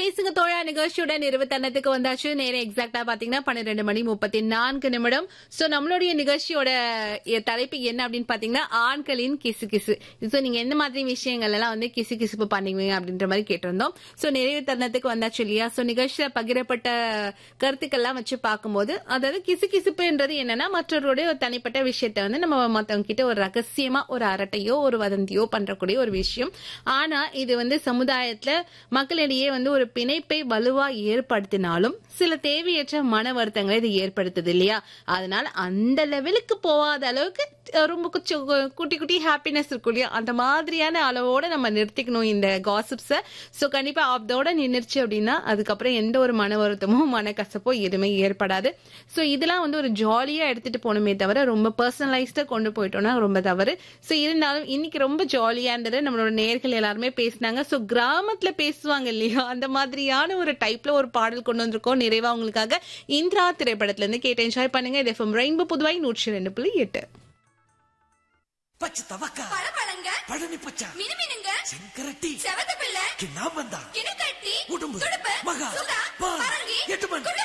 பேசுங்க தோழா நிகழ்ச்சியோட நிறுவத்தனத்துக்கு வந்தாச்சு நேரம் எக்ஸாக்டா பாத்தீங்கன்னா பன்னிரெண்டு மணி முப்பத்தி நான்கு நிமிடம் சோ நம்மளுடைய நிகழ்ச்சியோட எ- தலைப்பு என்ன அப்படின்னு பாத்தீங்கன்னா ஆண்களின் கிசு கிசு சோ நீங்க எந்த மாதிரி விஷயங்கள் எல்லாம் வந்து கிசு கிசுப்பு பண்ணுவீங்க அப்படின்ற மாதிரி கேட்டிருந்தோம் சோ நிறைவு தருணத்துக்கு வந்தாச்சு இல்லையா சோ நிகழ்ச்சியில பகிரப்பட்ட கருத்துக்கள்லாம் வச்சு பார்க்கும்போது அதாவது கிசு கிசுப்புன்றது என்னன்னா மற்றவருடைய ஒரு தனிப்பட்ட விஷயத்த வந்து நம்ம மத்தவங்க கிட்ட ஒரு ரகசியமா ஒரு அரட்டையோ ஒரு வதந்தியோ பண்றக்கூடிய ஒரு விஷயம் ஆனா இது வந்து சமுதாயத்துல மக்களிடையே வந்து ஒரு பிணைப்பை வலுவா ஏற்படுத்தினாலும் சில தேவையற்ற மன வருத்தங்களை இது ஏற்படுத்துது இல்லையா அதனால அந்த லெவலுக்கு போகாத அளவுக்கு அஹ், ரொம்ப குச்சு- குட்டி குட்டி ஹாப்பினஸ் இருக்கும் இல்லையா அந்த மாதிரியான அளவோட நம்ம நிறுத்திக்கணும் இந்த காசிப்ஸை ஸோ கண்டிப்பா அதோட நின்றுச்சு அப்படின்னா அதுக்கப்புறம் எந்த ஒரு மன வருத்தமோ மனக்கசப்போ எதுவுமே ஏற்படாது ஸோ இதெல்லாம் வந்து ஒரு ஜாலியா எடுத்துட்டு போகணுமே தவிர ரொம்ப பர்சனலைஸ்டா கொண்டு போயிட்டோம்னா ரொம்ப தவறு ஸோ இருந்தாலும் இன்னைக்கு ரொம்ப ஜாலியா இருந்தது நம்மளோட நேர்கள் எல்லாருமே பேசினாங்க ஸோ கிராமத்துல பேசுவாங்க இல்லையா அந்த மாதிரியான ஒரு டைப்ல ஒரு பாடல் கொண்டு வந்திருக்கோம் நிறைவா உங்களுக்காக இந்திரா திரைப்படத்துல இருந்து கேட்டு என்ஜாய் பண்ணுங்க இது எஃப்எம் ரெயின்போ புதுவாய் நூற்றி ரெண்டு புள்ளி எட்டு பச்சை தவக்கா பழப்பழங்க பழனி பச்சா மினுமினுங்க செங்கரட்டி செவத்த பிள்ளை கிண்ணாம்பந்தா கிணக்கட்டி உடும்பு துடுப்பு மகா சுகா பால் பரங்கி எட்டுமன்